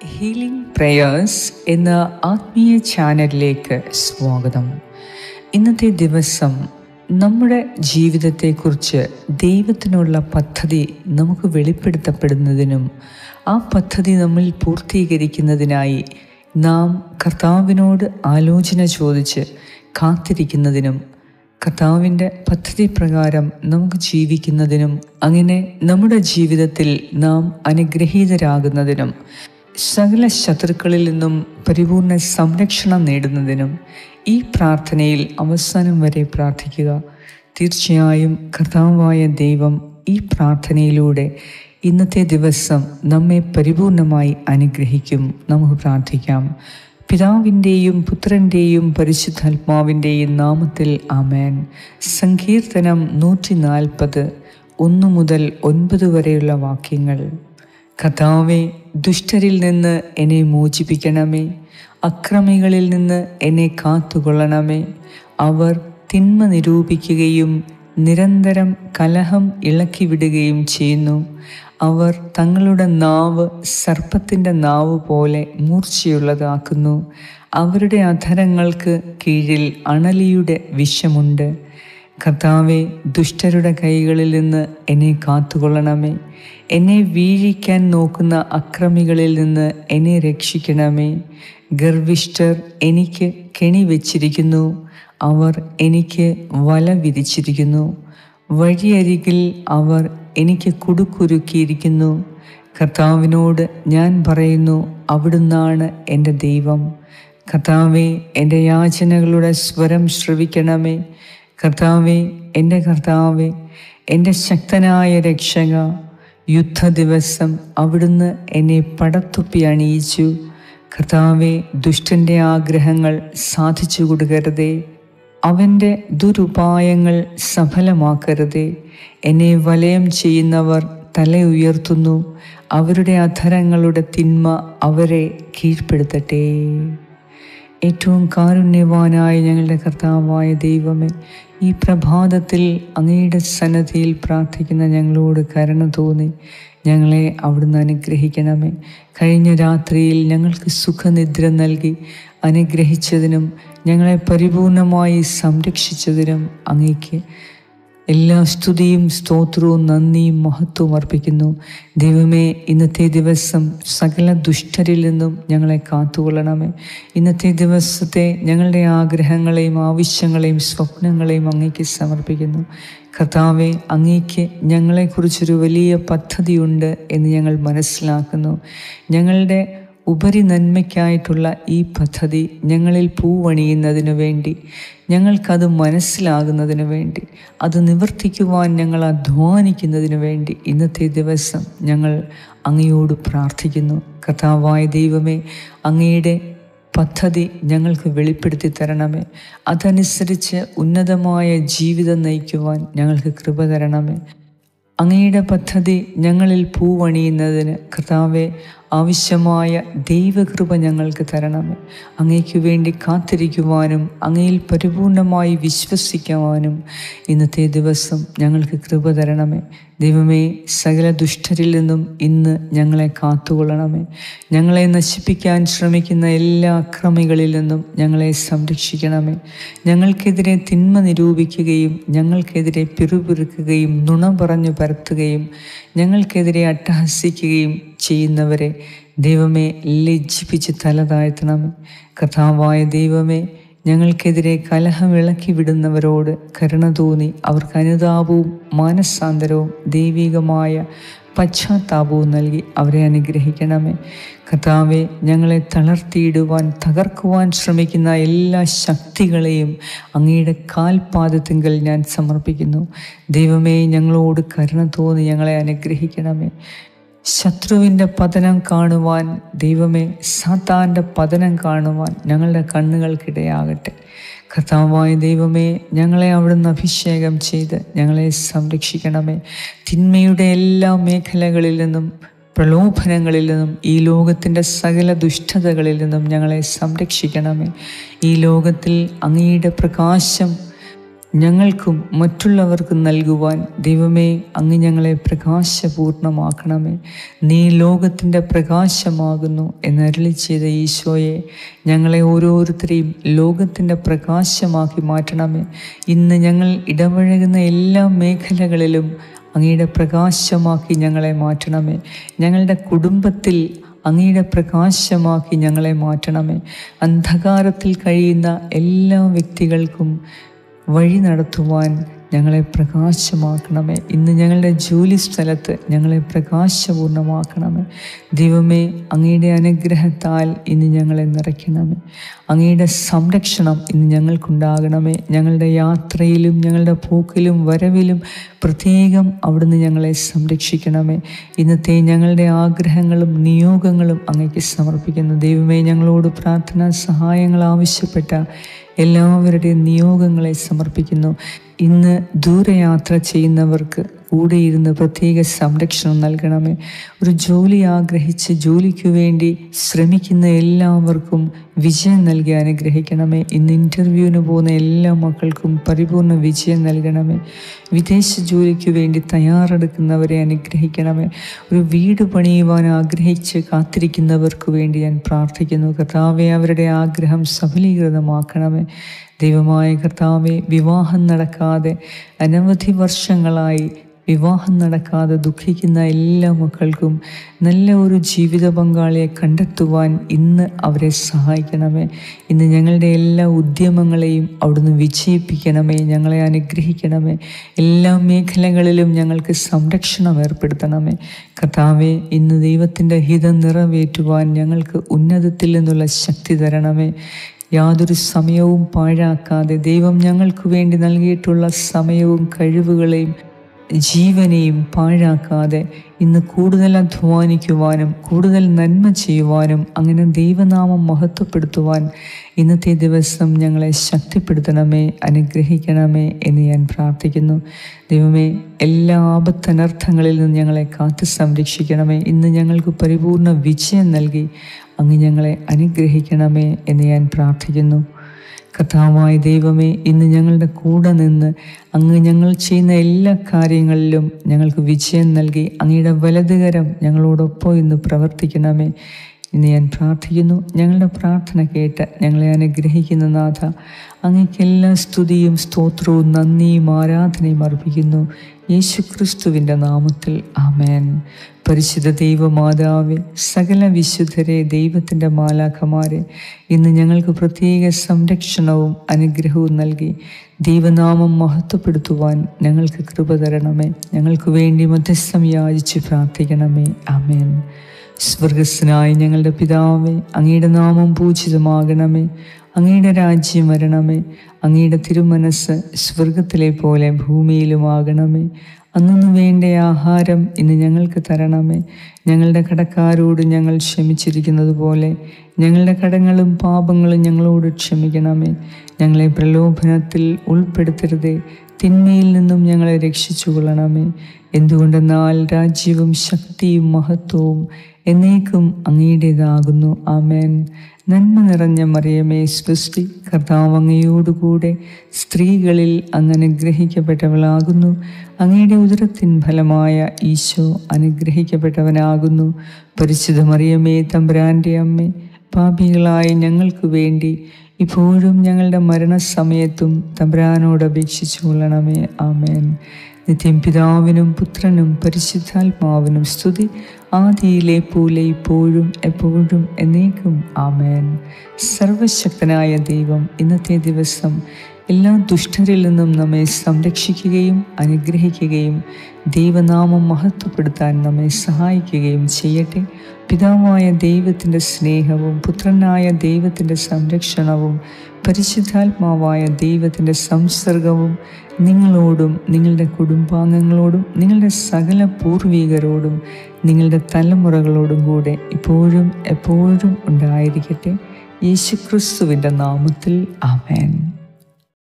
healing prayers എന്ന ആത്മീയ ചാനലിലേക്ക് സ്വാഗതം ഇന്നത്തെ ദിവസം നമ്മുടെ ജീവിതത്തെക്കുറിച്ച് ദൈവത്തിനുള്ള പദ്ധതി നമുക്ക് വെളിപ്പെടുത്തപ്പെടുന്നതിനും ആ പദ്ധതി നമ്മിൽ പൂർത്തീകരിക്കുന്നതിനായി നാം കർത്താവിനോട് ആലോചന ചോദിച്ച് കാത്തിരിക്കുന്നതിനും കർത്താവിൻ്റെ പദ്ധതി പ്രകാരം നമുക്ക് ജീവിക്കുന്നതിനും അങ്ങനെ നമ്മുടെ ജീവിതത്തിൽ നാം അനുഗ്രഹീതരാകുന്നതിനും സകല ശത്രുക്കളിൽ നിന്നും പരിപൂർണ സംരക്ഷണം നേടുന്നതിനും ഈ പ്രാർത്ഥനയിൽ അവസാനം വരെ പ്രാർത്ഥിക്കുക തീർച്ചയായും കർത്താവായ ദൈവം ഈ പ്രാർത്ഥനയിലൂടെ ഇന്നത്തെ ദിവസം നമ്മെ പരിപൂർണമായി അനുഗ്രഹിക്കും നമുക്ക് പ്രാർത്ഥിക്കാം പിതാവിൻ്റെയും പുത്രൻ്റെയും പരിശുദ്ധാത്മാവിൻ്റെയും നാമത്തിൽ ആമേൻ സങ്കീർത്തനം നൂറ്റി നാൽപ്പത് ഒന്ന് മുതൽ ഒൻപത് വരെയുള്ള വാക്യങ്ങൾ കഥാവെ ദുഷ്ടരിൽ നിന്ന് എന്നെ മോചിപ്പിക്കണമേ അക്രമികളിൽ നിന്ന് എന്നെ കാത്തുകൊള്ളണമേ അവർ തിന്മ നിരൂപിക്കുകയും നിരന്തരം കലഹം ഇളക്കിവിടുകയും ചെയ്യുന്നു അവർ തങ്ങളുടെ നാവ് സർപ്പത്തിൻ്റെ നാവ് പോലെ മൂർച്ചയുള്ളതാക്കുന്നു അവരുടെ അധരങ്ങൾക്ക് കീഴിൽ അണലിയുടെ വിഷമുണ്ട് കർത്താവെ ദുഷ്ടരുടെ കൈകളിൽ നിന്ന് എന്നെ കാത്തുകൊള്ളണമേ എന്നെ വീഴിക്കാൻ നോക്കുന്ന അക്രമികളിൽ നിന്ന് എന്നെ രക്ഷിക്കണമേ ഗർവിഷ്ഠർ എനിക്ക് കെണി വെച്ചിരിക്കുന്നു അവർ എനിക്ക് വല വിരിച്ചിരിക്കുന്നു വഴിയരികിൽ അവർ എനിക്ക് കുടുക്കുരുക്കിയിരിക്കുന്നു കർത്താവിനോട് ഞാൻ പറയുന്നു അവിടുന്നാണ് എൻ്റെ ദൈവം കർത്താവെ എൻ്റെ യാചനകളുടെ സ്വരം ശ്രവിക്കണമേ കർത്താവെ എൻ്റെ കർത്താവെ എൻ്റെ ശക്തനായ രക്ഷക യുദ്ധ ദിവസം അവിടുന്ന് എന്നെ പടത്തുപ്പി അണിയിച്ചു കർത്താവെ ദുഷ്ടൻ്റെ ആഗ്രഹങ്ങൾ സാധിച്ചു കൊടുക്കരുതേ അവൻ്റെ ദുരുപായങ്ങൾ സഫലമാക്കരുതേ എന്നെ വലയം ചെയ്യുന്നവർ തല ഉയർത്തുന്നു അവരുടെ അധരങ്ങളുടെ തിന്മ അവരെ കീഴ്പ്പെടുത്തട്ടെ ഏറ്റവും കാരുണ്യവാനായ ഞങ്ങളുടെ കർത്താവായ ദൈവമേ ഈ പ്രഭാതത്തിൽ അങ്ങയുടെ സന്നദ്ധിയിൽ പ്രാർത്ഥിക്കുന്ന ഞങ്ങളോട് കരുണ തോന്നി ഞങ്ങളെ അവിടുന്ന് അനുഗ്രഹിക്കണമേ കഴിഞ്ഞ രാത്രിയിൽ ഞങ്ങൾക്ക് സുഖനിദ്ര നൽകി അനുഗ്രഹിച്ചതിനും ഞങ്ങളെ പരിപൂർണമായി സംരക്ഷിച്ചതിനും അങ്ങേക്ക് എല്ലാ സ്തുതിയും സ്തോത്രവും നന്ദിയും മഹത്വവും അർപ്പിക്കുന്നു ദൈവമേ ഇന്നത്തെ ദിവസം സകല ദുഷ്ടരിൽ നിന്നും ഞങ്ങളെ കാത്തുകൊള്ളണമേ ഇന്നത്തെ ദിവസത്തെ ഞങ്ങളുടെ ആഗ്രഹങ്ങളെയും ആവശ്യങ്ങളെയും സ്വപ്നങ്ങളെയും അങ്ങേക്ക് സമർപ്പിക്കുന്നു കർത്താവെ അങ്ങേക്ക് ഞങ്ങളെക്കുറിച്ചൊരു വലിയ പദ്ധതിയുണ്ട് എന്ന് ഞങ്ങൾ മനസ്സിലാക്കുന്നു ഞങ്ങളുടെ ഉപരി നന്മയ്ക്കായിട്ടുള്ള ഈ പദ്ധതി ഞങ്ങളിൽ പൂവണിയുന്നതിനു വേണ്ടി ഞങ്ങൾക്കത് മനസ്സിലാകുന്നതിന് വേണ്ടി അത് നിവർത്തിക്കുവാൻ ഞങ്ങൾ അധ്വാനിക്കുന്നതിന് വേണ്ടി ഇന്നത്തെ ദിവസം ഞങ്ങൾ അങ്ങയോട് പ്രാർത്ഥിക്കുന്നു കഥാവായ ദൈവമേ അങ്ങയുടെ പദ്ധതി ഞങ്ങൾക്ക് വെളിപ്പെടുത്തി തരണമേ അതനുസരിച്ച് ഉന്നതമായ ജീവിതം നയിക്കുവാൻ ഞങ്ങൾക്ക് കൃപ തരണമേ അങ്ങയുടെ പദ്ധതി ഞങ്ങളിൽ പൂവണിയുന്നതിന് കർത്താവെ ആവശ്യമായ ദൈവകൃപ ഞങ്ങൾക്ക് തരണമേ അങ്ങയ്ക്ക് വേണ്ടി കാത്തിരിക്കുവാനും അങ്ങയിൽ പരിപൂർണമായി വിശ്വസിക്കുവാനും ഇന്നത്തെ ദിവസം ഞങ്ങൾക്ക് കൃപ തരണമേ ദൈവമേ സകല ദുഷ്ടരിൽ നിന്നും ഇന്ന് ഞങ്ങളെ കാത്തുകൊള്ളണമേ ഞങ്ങളെ നശിപ്പിക്കാൻ ശ്രമിക്കുന്ന എല്ലാ അക്രമികളിൽ നിന്നും ഞങ്ങളെ സംരക്ഷിക്കണമേ ഞങ്ങൾക്കെതിരെ തിന്മ നിരൂപിക്കുകയും ഞങ്ങൾക്കെതിരെ പിറുപിറുക്കുകയും നുണ പറഞ്ഞു പരത്തുകയും ഞങ്ങൾക്കെതിരെ അട്ടഹസിക്കുകയും ചെയ്യുന്നവരെ ദൈവമേ ലജ്ജിപ്പിച്ച് തല താഴ്ത്തണമേ കഥാവായ ദൈവമേ ഞങ്ങൾക്കെതിരെ കലഹം ഇളക്കി വിടുന്നവരോട് കരുണ തോന്നി അവർക്ക് അനുതാപവും മാനസാന്തരവും ദൈവികമായ പശ്ചാത്താപവും നൽകി അവരെ അനുഗ്രഹിക്കണമേ കർത്താവെ ഞങ്ങളെ തളർത്തിയിടുവാൻ തകർക്കുവാൻ ശ്രമിക്കുന്ന എല്ലാ ശക്തികളെയും അങ്ങയുടെ കാൽപാദത്തിങ്കൽ ഞാൻ സമർപ്പിക്കുന്നു ദൈവമേ ഞങ്ങളോട് കരുണ തോന്നി ഞങ്ങളെ അനുഗ്രഹിക്കണമേ ശത്രുവിൻ്റെ പതനം കാണുവാൻ ദൈവമേ സാത്താൻ്റെ പതനം കാണുവാൻ ഞങ്ങളുടെ കണ്ണുകൾക്കിടയാകട്ടെ കർത്താവായ ദൈവമേ ഞങ്ങളെ അവിടുന്ന് അഭിഷേകം ചെയ്ത് ഞങ്ങളെ സംരക്ഷിക്കണമേ തിന്മയുടെ എല്ലാ മേഖലകളിൽ നിന്നും പ്രലോഭനങ്ങളിൽ നിന്നും ഈ ലോകത്തിൻ്റെ സകല ദുഷ്ടതകളിൽ നിന്നും ഞങ്ങളെ സംരക്ഷിക്കണമേ ഈ ലോകത്തിൽ അങ്ങയുടെ പ്രകാശം ഞങ്ങൾക്കും മറ്റുള്ളവർക്കും നൽകുവാൻ ദൈവമേ അങ്ങ് ഞങ്ങളെ പ്രകാശപൂർണമാക്കണമേ നീ ലോകത്തിൻ്റെ പ്രകാശമാകുന്നു എന്നരളി ചെയ്ത ഈശോയെ ഞങ്ങളെ ഓരോരുത്തരെയും ലോകത്തിൻ്റെ പ്രകാശമാക്കി മാറ്റണമേ ഇന്ന് ഞങ്ങൾ ഇടപഴകുന്ന എല്ലാ മേഖലകളിലും അങ്ങയുടെ പ്രകാശമാക്കി ഞങ്ങളെ മാറ്റണമേ ഞങ്ങളുടെ കുടുംബത്തിൽ അങ്ങയുടെ പ്രകാശമാക്കി ഞങ്ങളെ മാറ്റണമേ അന്ധകാരത്തിൽ കഴിയുന്ന എല്ലാ വ്യക്തികൾക്കും വഴി നടത്തുവാൻ ഞങ്ങളെ പ്രകാശമാക്കണമേ ഇന്ന് ഞങ്ങളുടെ ജോലി സ്ഥലത്ത് ഞങ്ങളെ പ്രകാശപൂർണ്ണമാക്കണമേ ദൈവമേ അങ്ങയുടെ അനുഗ്രഹത്താൽ ഇന്ന് ഞങ്ങളെ നിറയ്ക്കണമേ അങ്ങയുടെ സംരക്ഷണം ഇന്ന് ഞങ്ങൾക്കുണ്ടാകണമേ ഞങ്ങളുടെ യാത്രയിലും ഞങ്ങളുടെ പോക്കിലും വരവിലും പ്രത്യേകം അവിടുന്ന് ഞങ്ങളെ സംരക്ഷിക്കണമേ ഇന്നത്തെ ഞങ്ങളുടെ ആഗ്രഹങ്ങളും നിയോഗങ്ങളും അങ്ങയ്ക്ക് സമർപ്പിക്കുന്നു ദൈവമേ ഞങ്ങളോട് പ്രാർത്ഥനാ സഹായങ്ങൾ ആവശ്യപ്പെട്ട എല്ലാവരുടെയും നിയോഗങ്ങളെ സമർപ്പിക്കുന്നു ഇന്ന് ദൂരയാത്ര ചെയ്യുന്നവർക്ക് കൂടെ ഇരുന്ന് പ്രത്യേക സംരക്ഷണം നൽകണമേ ഒരു ജോലി ആഗ്രഹിച്ച് ജോലിക്കു വേണ്ടി ശ്രമിക്കുന്ന എല്ലാവർക്കും വിജയം നൽകി അനുഗ്രഹിക്കണമേ ഇന്ന് ഇൻ്റർവ്യൂവിന് പോകുന്ന എല്ലാ മക്കൾക്കും പരിപൂർണ വിജയം നൽകണമേ വിദേശ ജോലിക്ക് വേണ്ടി തയ്യാറെടുക്കുന്നവരെ അനുഗ്രഹിക്കണമേ ഒരു വീട് പണിയുവാൻ ആഗ്രഹിച്ച് കാത്തിരിക്കുന്നവർക്ക് വേണ്ടി ഞാൻ പ്രാർത്ഥിക്കുന്നു കർത്താവെ അവരുടെ ആഗ്രഹം സഫലീകൃതമാക്കണമേ ദൈവമായ കർത്താവെ വിവാഹം നടക്കാതെ അനവധി വർഷങ്ങളായി വിവാഹം നടക്കാതെ ദുഃഖിക്കുന്ന എല്ലാ മക്കൾക്കും നല്ല ഒരു ജീവിത പങ്കാളിയെ കണ്ടെത്തുവാൻ ഇന്ന് അവരെ സഹായിക്കണമേ ഇന്ന് ഞങ്ങളുടെ എല്ലാ ഉദ്യമങ്ങളെയും അവിടുന്ന് വിജയിപ്പിക്കണമേ ഞങ്ങളെ അനുഗ്രഹിക്കണമേ എല്ലാ മേഖലകളിലും ഞങ്ങൾക്ക് സംരക്ഷണം ഏർപ്പെടുത്തണമേ കർത്താവെ ഇന്ന് ദൈവത്തിൻ്റെ ഹിതം നിറവേറ്റുവാൻ ഞങ്ങൾക്ക് ഉന്നതത്തിൽ നിന്നുള്ള ശക്തി തരണമേ യാതൊരു സമയവും പാഴാക്കാതെ ദൈവം ഞങ്ങൾക്ക് വേണ്ടി നൽകിയിട്ടുള്ള സമയവും കഴിവുകളെയും ജീവനെയും പാഴാക്കാതെ ഇന്ന് കൂടുതൽ അധ്വാനിക്കുവാനും കൂടുതൽ നന്മ ചെയ്യുവാനും അങ്ങനെ ദൈവനാമം മഹത്വപ്പെടുത്തുവാൻ ഇന്നത്തെ ദിവസം ഞങ്ങളെ ശക്തിപ്പെടുത്തണമേ അനുഗ്രഹിക്കണമേ എന്ന് ഞാൻ പ്രാർത്ഥിക്കുന്നു ദൈവമേ എല്ലാ ആപത്തനർത്ഥങ്ങളിൽ നിന്ന് ഞങ്ങളെ കാത്തു സംരക്ഷിക്കണമേ ഇന്ന് ഞങ്ങൾക്ക് പരിപൂർണ വിജയം നൽകി അങ്ങ് ഞങ്ങളെ അനുഗ്രഹിക്കണമേ എന്ന് ഞാൻ പ്രാർത്ഥിക്കുന്നു കഥാവായ ദൈവമേ ഇന്ന് ഞങ്ങളുടെ കൂടെ നിന്ന് അങ്ങ് ഞങ്ങൾ ചെയ്യുന്ന എല്ലാ കാര്യങ്ങളിലും ഞങ്ങൾക്ക് വിജയം നൽകി അങ്ങയുടെ വലതുകരം ഞങ്ങളോടൊപ്പം ഇന്ന് പ്രവർത്തിക്കണമേ ഇന്ന് ഞാൻ പ്രാർത്ഥിക്കുന്നു ഞങ്ങളുടെ പ്രാർത്ഥന കേട്ട് ഞങ്ങളെ അനുഗ്രഹിക്കുന്ന നാഥ അങ്ങയ്ക്ക് എല്ലാ സ്തുതിയും സ്തോത്രവും നന്ദിയും ആരാധനയും അർപ്പിക്കുന്നു യേശുക്രിസ്തുവിൻ്റെ നാമത്തിൽ ആമേൻ പരിശുദ്ധ ദൈവമാതാവെ സകല വിശുദ്ധരെ ദൈവത്തിൻ്റെ മാലാഖമാരെ ഇന്ന് ഞങ്ങൾക്ക് പ്രത്യേക സംരക്ഷണവും അനുഗ്രഹവും നൽകി ദൈവനാമം മഹത്വപ്പെടുത്തുവാൻ ഞങ്ങൾക്ക് കൃപ തരണമേ ഞങ്ങൾക്ക് വേണ്ടി മധ്യസ്ഥം യാചിച്ച് പ്രാർത്ഥിക്കണമേ ആമേൻ സ്വർഗസ്നായി ഞങ്ങളുടെ പിതാവേ അങ്ങയുടെ നാമം പൂജിതമാകണമേ അങ്ങയുടെ രാജ്യം വരണമേ അങ്ങയുടെ തിരുമനസ് സ്വർഗത്തിലെ പോലെ ഭൂമിയിലുമാകണമേ അന്നു വേണ്ട ആഹാരം ഇന്ന് ഞങ്ങൾക്ക് തരണമേ ഞങ്ങളുടെ കടക്കാരോട് ഞങ്ങൾ ക്ഷമിച്ചിരിക്കുന്നത് പോലെ ഞങ്ങളുടെ കടങ്ങളും പാപങ്ങളും ഞങ്ങളോട് ക്ഷമിക്കണമേ ഞങ്ങളെ പ്രലോഭനത്തിൽ ഉൾപ്പെടുത്തരുതേ തിന്മയിൽ നിന്നും ഞങ്ങളെ രക്ഷിച്ചു കൊള്ളണമേ എന്തുകൊണ്ടെന്നാൽ രാജ്യവും ശക്തിയും മഹത്വവും എന്നേക്കും അങ്ങയുടേതാകുന്നു ആമേൻ നന്മ നിറഞ്ഞ മറിയമേ സൃഷ്ടി കർത്താവ് അങ്ങയോടുകൂടെ സ്ത്രീകളിൽ അങ്ങ് അനുഗ്രഹിക്കപ്പെട്ടവളാകുന്നു അങ്ങയുടെ ഉദരത്തിൻ ഫലമായ ഈശോ അനുഗ്രഹിക്കപ്പെട്ടവനാകുന്നു പരിശുദ്ധ മറിയമേ തമ്പുരാൻ്റെ അമ്മേ പാപികളായ ഞങ്ങൾക്ക് വേണ്ടി ഇപ്പോഴും ഞങ്ങളുടെ മരണസമയത്തും തമ്പുരാനോട് അപേക്ഷിച്ചു കൊള്ളണമേ ആമേൻ നിത്യം പിതാവിനും പുത്രനും പരിശുദ്ധാത്മാവിനും സ്തുതി ആദിയിലെ പോലെ ഇപ്പോഴും എപ്പോഴും എന്നേക്കും ആമേൻ സർവശക്തനായ ദൈവം ഇന്നത്തെ ദിവസം എല്ലാ ദുഷ്ടരിൽ നിന്നും നമ്മെ സംരക്ഷിക്കുകയും അനുഗ്രഹിക്കുകയും ദൈവനാമം മഹത്വപ്പെടുത്താൻ നമ്മെ സഹായിക്കുകയും ചെയ്യട്ടെ പിതാവായ ദൈവത്തിൻ്റെ സ്നേഹവും പുത്രനായ ദൈവത്തിൻ്റെ സംരക്ഷണവും പരിശുദ്ധാത്മാവായ ദൈവത്തിൻ്റെ സംസർഗവും നിങ്ങളോടും നിങ്ങളുടെ കുടുംബാംഗങ്ങളോടും നിങ്ങളുടെ സകല പൂർവികരോടും നിങ്ങളുടെ തലമുറകളോടും കൂടെ ഇപ്പോഴും എപ്പോഴും ഉണ്ടായിരിക്കട്ടെ യേശുക്രിസ്തുവിൻ്റെ നാമത്തിൽ ആമേൻ